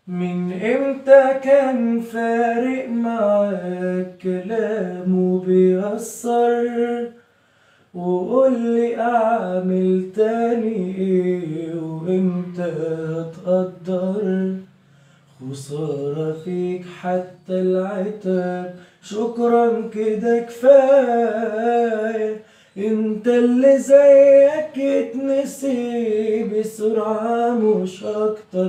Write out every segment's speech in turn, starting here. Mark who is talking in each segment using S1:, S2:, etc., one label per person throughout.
S1: من امتى كان فارق معاك كلامه بيأثر وقول لي اعمل تاني ايه وامتى اتقدر خسارة فيك حتى العتاب شكرا كده كفاية انت اللي زيك اتنسي بسرعة مش اكتر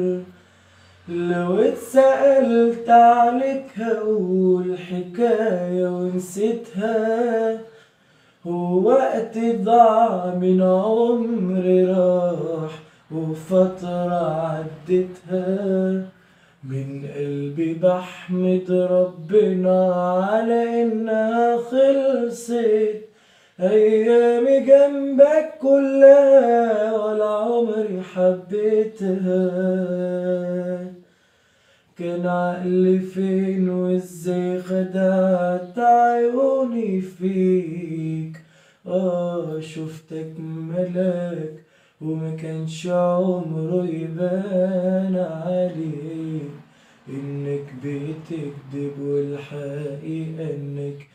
S1: لو اتسألت عليك هقول حكاية ونسيتها هو وقت ضاع من عمري راح وفترة عدتها من قلبي بحمد ربنا على انها خلصت ايامي جنبك كلها ولا عمري حبيتها كان عقلي فين وازاي خدعت عيوني فيك اه شفتك ملاك وما كانش عمره يبان عليك انك بتكذب والحقيقة انك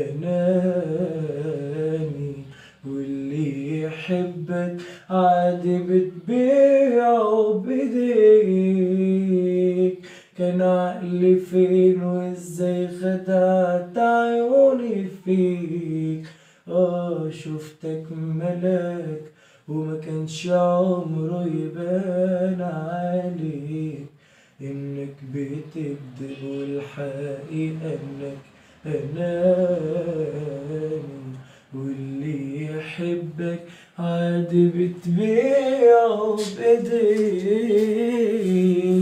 S1: اناني واللي يحبك عادي بتبيعه بايديك كان عقلي فين وازاي خدعت عيوني فيك اه شفتك ملاك وما كانش عمره يبان عليك انك بتكذب والحقيقة انك اناني واللي يحبك عادي بتبيعه بايديك